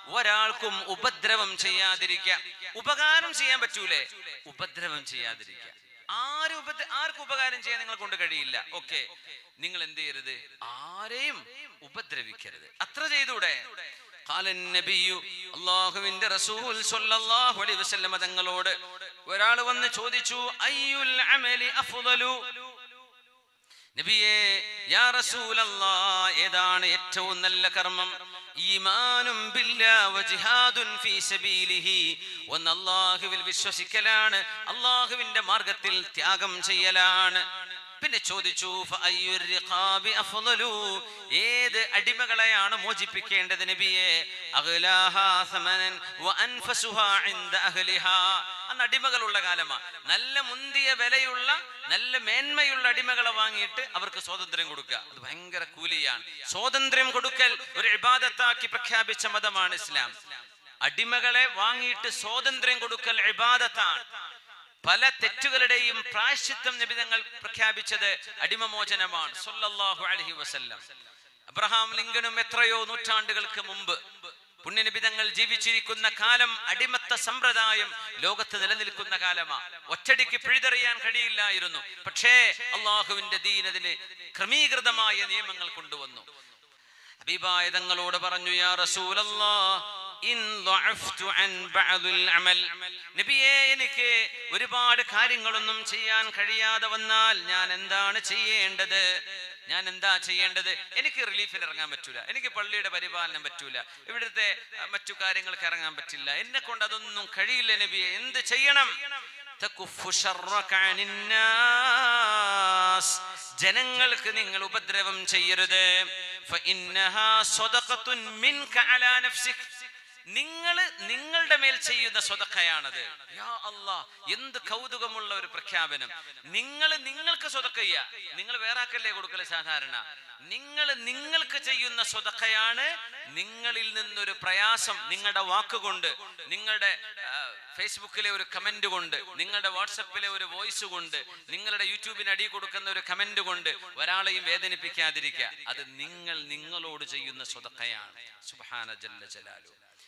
ഒരാൾക്കും ഉപദ്രവം ചെയ്യാതിരിക്കുക ഉപകാരം ചെയ്യാൻ പറ്റൂലേ ഉപദ്രവം ചെയ്യാതിരിക്കുക ആരും ഉപദ്ര ആർക്കും ഉപകാരം ചെയ്യാൻ നിങ്ങളെ കൊണ്ട് കഴിയില്ല ഓക്കെ നിങ്ങൾ എന്ത് ചെയ്യരുത് ആരെയും ഉപദ്രവിക്കരുത് അത്ര ചെയ്തൂടെ ഖാലൻ നബിയു അല്ലാഹുവിന്റെ റസൂൽ സ്വല്ലല്ലാഹു അലൈഹി വസല്ലമ തങ്ങളോട് ഒരാൾ വന്ന് ചോദിച്ചു അയ്യുൽ അമലി അഫ്ളലു നബിയേ യാ റസൂലല്ലാ ഏതാണ് ഏറ്റവും നല്ല കർമ്മം ഈമാനും ബില്ലാ വജിഹാദുൻ ഫീ സബീലിഹി ഒന്ന് അല്ലാഹുവിൽ വിശ്വസിക്കലാണ് അല്ലാഹുവിന്റെ മാർഗത്തിൽ ത്യാഗം ചെയ്യലാണ് പിന്നെ ചോദിച്ചു ഫഅയ്യുർ റിഖാബി അഫ്ളലു ഏത് അടിമകളെയാണ് മോചിപ്പിക്കേണ്ടത് നബിയെ അഗ്ലാഹാ സമനൻ വഅൻഫസുഹാ ഇൻദ അഹ്ലിഹാ അന്ന് അടിമകളുള്ള കാലമാ നല്ല മുന്തിയ വിലയുള്ള നല്ല മേന്മയുള്ള അടിമകളെ വാങ്ങിയിട്ട് അവർക്ക് സ്വാതന്ത്ര്യം കൊടുക്കുക അത് ഭയങ്കര കൂലിയാണ് സ്വാതന്ത്ര്യം കൊടുക്കൽ ഒരു ഇബാദത്താക്കി പ്രഖ്യാപിച്ച മതമാണ് ഇസ്ലാം അടിമകളെ വാങ്ങിയിട്ട് സ്വാതന്ത്ര്യം കൊടുക്കൽ ഇബാദത്താണ് പല തെറ്റുകളുടെയും പ്രായശ്ചിത്തം നിബിതങ്ങൾ പ്രഖ്യാപിച്ചത് അടിമമോചനമാണ് സല്ലല്ലാഹു അലൈഹി വസല്ലം അബ്രഹാം ലിങ്കണും എത്രയോ നൂറ്റാണ്ടുകൾക്ക് മുമ്പ് പുണ്യനിബിതങ്ങൾ ജീവിച്ചിരിക്കുന്ന കാലം അടിമത്ത സമ്പ്രദായം ലോകത്ത് നിലനിൽക്കുന്ന കാലമാ ഒറ്റടിക്ക് പിഴുതെറിയാൻ കഴിയില്ലായിരുന്നു പക്ഷേ അള്ളാഹുവിന്റെ ദീനതിന് ക്രമീകൃതമായ നിയമങ്ങൾ കൊണ്ടുവന്നു ഹബീബായ തങ്ങളോട് പറഞ്ഞു യാ റസൂലല്ലാ ഇൻ ضعفت عن بعض العمل നബിയേ എനിക്ക് ഒരുപാട് കാര്യങ്ങളൊന്നും ചെയ്യാൻ കഴിയാതെ വന്നാൽ ഞാൻ എന്താണ് ചെയ്യേണ്ടത് ഞാൻ എന്താ ചെയ്യേണ്ടത് എനിക്ക് റിലീഫിന് ഇറങ്ങാൻ പറ്റൂല എനിക്ക് പള്ളിയുടെ പരിപാലനം പറ്റൂല ഇവിടുത്തെ അഹ്, മറ്റു കാര്യങ്ങൾക്ക് ഇറങ്ങാൻ പറ്റില്ല എന്നെ കൊണ്ട് അതൊന്നും കഴിയില്ല നബിയെ എന്ത് ചെയ്യണം തകുഫു ശർറക അനിൻ നാസ്. ജനങ്ങൾക്ക് നിങ്ങൾ ഉപദ്രവം ചെയ്യരുത് ഫഇന്നഹാ സ്വദഖത്തുൻ മിൻക അലാ നഫ്സിക് നിങ്ങൾ നിങ്ങളുടെ മേൽ ചെയ്യുന്ന സ്വതക്കയാണത് യാ അല്ലാ എന്ത് കൗതുകമുള്ള ഒരു പ്രഖ്യാപനം നിങ്ങൾ നിങ്ങൾക്ക് സ്വതക്കയ്യ നിങ്ങൾ വേറെ ആക്കല്ലേ കൊടുക്കല് സാധാരണ നിങ്ങൾ നിങ്ങൾക്ക് ചെയ്യുന്ന സ്വതക്കയാണ് നിങ്ങളിൽ നിന്നൊരു പ്രയാസം നിങ്ങളുടെ വാക്കുകൊണ്ട് നിങ്ങളുടെ ആ, ഫേസ്ബുക്കിലെ ഒരു കമന്റ് കൊണ്ട് നിങ്ങളുടെ വാട്സപ്പിലെ ഒരു വോയിസ് കൊണ്ട് നിങ്ങളുടെ യൂട്യൂബിന് അടി കൊടുക്കുന്ന ഒരു കമന്റ് കൊണ്ട് ഒരാളെയും വേദനിപ്പിക്കാതിരിക്കുക അത് നിങ്ങൾ നിങ്ങളോട് ചെയ്യുന്ന സ്വതക്കയാണ് സുബ്ഹാന ജല്ല ജലാലു